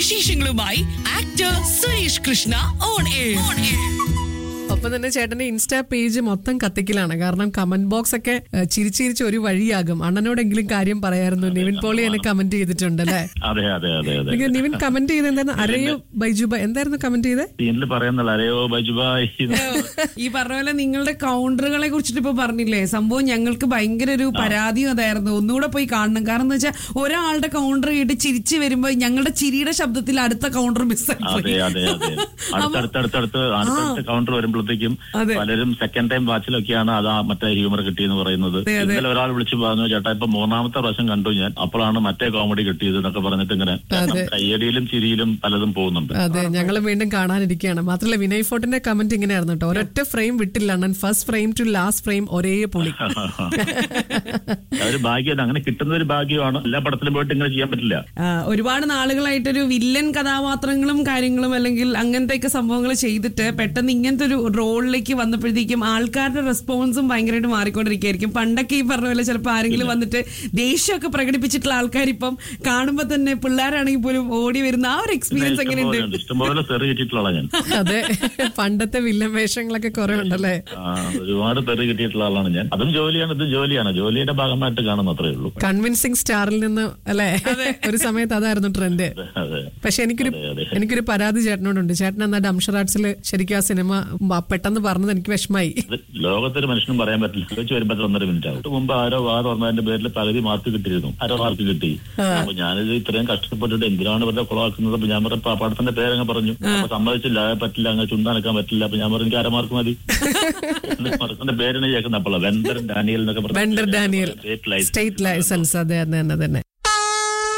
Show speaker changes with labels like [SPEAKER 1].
[SPEAKER 1] വിശേഷങ്ങളുമായി actor Suresh Krishna on air
[SPEAKER 2] ഒപ്പം തന്നെ ചേട്ടന്റെ ഇൻസ്റ്റാ പേജ് മൊത്തം കത്തിക്കലാണ് കാരണം കമന്റ് ബോക്സ് ഒക്കെ ഏഹ്, ചിരിച്ചിരിച്ച് ഒരു വഴിയാകും അണ്ണനോടെങ്കിലും കാര്യം പറയായിരുന്നു നിവിൻ പോളി എന്നെ കമന്റ് ചെയ്തിട്ടുണ്ട് അല്ലേ
[SPEAKER 3] അതെ അതെ അതെ അതെ
[SPEAKER 2] എനിക്ക് നിവിൻ കമന്റ് ചെയ്ത് എന്തായിരുന്നു അരയോ ബൈജുബ എന്തായിരുന്നു കമന്റ് ചെയ്തത്
[SPEAKER 3] സീനിൽ പറയുന്നില്ല അരയോ ബജുബായ്
[SPEAKER 4] ഈ പറഞ്ഞ പോലെ നിങ്ങളുടെ കൗണ്ടറുകളെ കുറിച്ചിട്ട് ഇപ്പൊ പറഞ്ഞില്ലേ സംഭവം ഞങ്ങൾക്ക് ഭയങ്കര ഒരു പരാതിയും അതായിരുന്നു ഒന്നുകൂടെ പോയി കാണണം കാരണം എന്ന് വെച്ചാൽ ഒരാളുടെ കൗണ്ടർ കേട്ട് ചിരിച്ചു വരുമ്പോ ഞങ്ങളുടെ ചിരിയുടെ ശബ്ദത്തിൽ അടുത്ത കൗണ്ടർ മിസ്സായി
[SPEAKER 3] അതെ അതെ അതെ അടുത്തടുത്തടുത്തടുത്ത് അടുത്തടുത്ത കൗണ്ടർ വരുമ്പോഴത്തേക്കും
[SPEAKER 4] അതെ.
[SPEAKER 3] പലരും സെക്കൻഡ് ടൈം വാച്ചിലൊക്കെയാണ് അത് ആ മറ്റേ ഹ്യൂമർ കിട്ടിയെന്ന് പറയുന്നത് ഇന്നലെ ഒരാൾ വിളിച്ചു പറഞ്ഞു ചേട്ടാ ഇപ്പൊ മൂന്നാമത്തെ പ്രാവശ്യം കണ്ടു ഞാൻ അപ്പോഴാണ് മറ്റേ കോമഡി കിട്ടിയത് എന്നൊക്കെ പറഞ്ഞിട്ട് ഇങ്ങനെ കയ്യടിയിലും ചിരിയിലും പലതും പോകുന്നുണ്ട്
[SPEAKER 2] അതെ ഞങ്ങൾ വീണ്ടും കാണാനിരിക്കുകയാണ് മാത്രമല്ല വിനയ് ഫോർട്ടിന്റെ കമന്റ് ഇങ്ങനെയായിരുന്നു കേട്ടോ ഒരൊറ്റ ഫ്രെയിം വിട്ടില്ല അണ്ണൻ first frame to last frame ഒരേ പൊളി
[SPEAKER 3] ഒരു ഭാഗ്യം അങ്ങനെ കിട്ടുന്ന ഒരു ഭാഗ്യമാണ് എല്ലാ പടത്തിലും പോയിട്ട് ഇങ്ങനെ ചെയ്യാൻ പറ്റില്ല
[SPEAKER 4] ആ, ഒരുപാട് നാളുകളായിട്ടൊരു വില്ലൻ കഥാപാത്രങ്ങളും കാര്യങ്ങളും അല്ലെങ്കിൽ അങ്ങനത്തെയൊക്കെ സംഭവങ്ങൾ ചെയ്തിട്ട് പെട്ടെന്ന് ഇങ്ങനത്തെ ഒരു റോളിലേക്ക് വന്നപ്പോഴത്തേക്കും ആൾക്കാരുടെ റെസ്പോൺസും ഭയങ്കരമായിട്ട് മാറിക്കൊണ്ടിരിക്കുകയായിരിക്കും പണ്ടൊക്കെ ഈ പറഞ്ഞ പോലെ ചിലപ്പോൾ ആരെങ്കിലും വന്നിട്ട് ദേഷ്യമൊക്കെ പ്രകടിപ്പിച്ചിട്ടുള്ള ആൾക്കാർ ഇപ്പം കാണുമ്പോൾ തന്നെ പിള്ളേരാണെങ്കിൽ പോലും ഓടി വരുന്ന ആ ഒരു എക്സ്പീരിയൻസ് എങ്ങനെയുണ്ട്
[SPEAKER 3] ഇഷ്ടംപോലെ ഉണ്ട്. ഇഷ്ടംപോലെ തെറി കിട്ടിയിട്ടുള്ള ഞാൻ
[SPEAKER 2] അതെ പണ്ടത്തെ വില്ലൻ വേഷങ്ങളൊക്കെ കുറെ ഉണ്ടല്ലേ
[SPEAKER 3] ആ, ഒരുപാട് തെറി കിട്ടിയിട്ടുള്ള ആളാണ് ഞാൻ അതും ജോലിയാണ് ഇതും ജോലിയാണ് ജോലിയുടെ ഭാഗമായിട്ട് കാണുന്ന അത്രേ ഉള്ളൂ
[SPEAKER 2] കൺവിൻസിങ് സ്റ്റാറിൽ നിന്ന് അല്ലേ ഒരു സമയത്ത് അതായിരുന്നു ട്രെൻഡ്
[SPEAKER 3] അതെ
[SPEAKER 2] പക്ഷെ എനിക്കൊരു
[SPEAKER 3] അതെ, അതെ.
[SPEAKER 2] എനിക്കൊരു പരാതി ചേട്ടനോടുണ്ട് ചേട്ടൻ എന്നാ ഡംഷർ ആർട്സിൽ ശരിക്കും ആ സിനിമ മ- പെട്ടെന്ന് പറഞ്ഞത് എനിക്ക് വിഷമായി
[SPEAKER 3] ഇത് ലോകത്തൊരു മനുഷ്യനും പറയാൻ പറ്റില്ല ചോദിച്ചു വരുമ്പോൾ ഒന്നര മിനിറ്റ് ആവും മുമ്പ് ആരോ വാ തുറന്നതിന്റെ പേരിൽ പകുതി മാർക്ക് കിട്ടിയിരുന്നു ആരോ മാർക്ക് കിട്ടി അപ്പൊ ഞാനിത് ഇത്രയും കഷ്ടപ്പെട്ടിട്ട് എന്തിനാണ് ഇവരുടെ കുളമാക്കുന്നത് അപ്പൊ ഞാൻ പറഞ്ഞ പടത്തിന്റെ പേരങ്ങ് പറഞ്ഞു അപ്പൊ സമ്മതിച്ചില്ല അത് പറ്റില്ല അങ്ങ് ചുണ്ടാനക്കാൻ പറ്റില്ല അപ്പൊ ഞാൻ പറഞ്ഞു എനിക്ക് അരമാർക്ക് മതി പടത്തിന്റെ പേരാണ് കേൾക്കുന്നത് അപ്പോൾ വെണ്ടർ ഡാനിയൽ എന്നൊക്കെ
[SPEAKER 2] vendor Daniel
[SPEAKER 3] state life
[SPEAKER 2] state license അതെ അതെ തന്നെ തന്നെ